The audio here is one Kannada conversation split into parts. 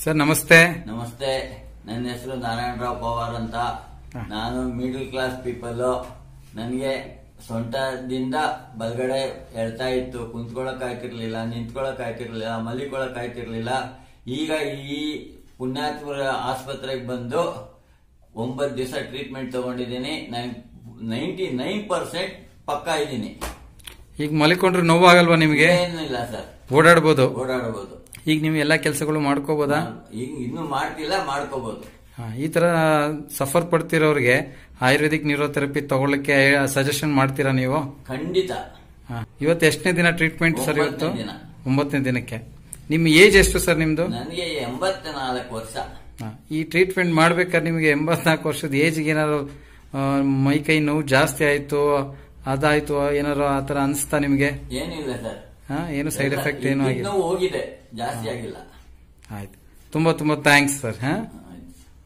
ಸರ್ ನಮಸ್ತೆ ನಮಸ್ತೆ ನನ್ನ ಹೆಸರು ನಾರಾಯಣರಾವ್ ಪವಾರ್ ಅಂತ ಹಾ. ನಾನು ಮಿಡಲ್ ಕ್ಲಾಸ್ ಪೀಪಲ್ ನನಗೆ ಸೊಂಟದಿಂದ ಬಲ್ಗಡೆ ಎಳ್ತಾ ಇತ್ತು ಕುಂತ್ಕೊಳಕ್ ಆಯ್ತಿರ್ಲಿಲ್ಲ ನಿಂತ್ಕೊಳಕ್ ಆಯ್ತಿರ್ಲಿಲ್ಲ ಮಲಿಕೊಳಕ್ ಆಯ್ತಿರ್ಲಿಲ್ಲ ಈಗ ಈ ಪುಣ್ಯಾತ್ಮರ ಆಸ್ಪತ್ರೆಗೆ ಬಂದು ಒಂಬತ್ತು ದಿವಸ ಟ್ರೀಟ್ಮೆಂಟ್ ತಗೊಂಡಿದ್ದೀನಿ ನಾನು ನೈಂಟಿ ನೈನ್ ಪರ್ಸೆಂಟ್ ಪಕ್ಕ ಇದ್ದೀನಿ ಈಗ ಮಲಿಕೊಂಡ್ರೆ ನೋವಾಗಲ್ವಾ ನಿಮಗೆ ಏನಿಲ್ಲ ಸರ್ ಓಡಾಡ್ಬೋದು ಓಡಾಡಬಹುದು ಈಗ ನೀವು ಎಲ್ಲಾ ಕೆಲಸಗಳು ಮಾಡ್ಕೋಬೋದಾ ಈಗ ಇನ್ನೂ ಮಾಡ್ತಿಲ್ಲ ಮಾಡ್ಕೋಬಹುದು ಹಾ, ಈ ತರ ಸಫರ್ ಪಡ್ತಿರೋರಿಗೆ ಆಯುರ್ವೇದಿಕ್ ನ್ಯೂರೋಥೆರಪಿ ತಗೊಳ್ಳಿಕ್ಕೆ ಸಜೆಷನ್ ಮಾಡ್ತೀರಾ ನೀವು ಖಂಡಿತ ಹಾ, ಇವತ್ತು ಎಷ್ಟನೇ ದಿನ ಟ್ರೀಟ್ಮೆಂಟ್ ಸರ್ ಇವತ್ತು ಒಂಬತ್ತನೇ ದಿನ. ಒಂಬತ್ತನೇ ದಿನಕ್ಕೆ ನಿಮ್ಮ ಏಜ್ ಎಷ್ಟು ಸರ್ ನಿಮ್ದು ನನಗೆ ಎಂಬತ್ತ ನಾಲ್ಕು ವರ್ಷ ಹಾ, ಈ ಟ್ರೀಟ್ಮೆಂಟ್ ಮಾಡ್ಬೇಕಾದ್ರೆ ನಿಮಗೆ ಎಂಬತ್ನಾಲ್ಕು ವರ್ಷದ ಏಜ್ಗೆ ಏನಾದ್ರು ಆ, ಮೈ ಕೈ ನೋವು ಜಾಸ್ತಿ ಆಯ್ತು ಅದಾಯ್ತು ಏನಾರು ಆ ತರ ಅನಿಸ್ತಾ ನಿಮಗೆ ಏನಿಲ್ಲ ಸರ್ ಹಾ, ಏನು ಸೈಡ್ ಎಫೆಕ್ಟ್ ಏನು ಆಗಿಲ್ಲ ಇನ್ನೂ ಹೋಗಿದೆ ಜಾಸ್ತಿ ಆಗಿಲ್ಲ ಆಯ್ತು ತುಂಬಾ ತುಂಬಾ ಥ್ಯಾಂಕ್ಸ್ ಸರ್ ಹಾ ಆಯ್ತು.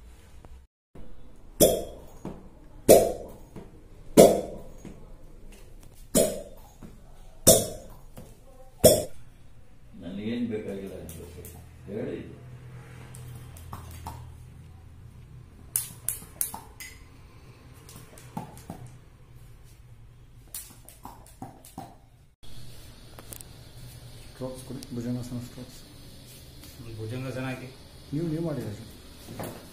ನನಗೇನ್ ಬೇಕಾಗಿಲ್ಲ ಹೇಳಿ ಸ್ಟ್ರೋಕ್ಸ್ ಕೊಡಿ ಭುಜಂಗಾಸನ ಸ್ಟ್ರೋಕ್ಸ್ ಭುಜಂಗಾಸನ ಹಾಕಿ ನೀವು ನೀವು ಮಾಡಿದ್ರೆ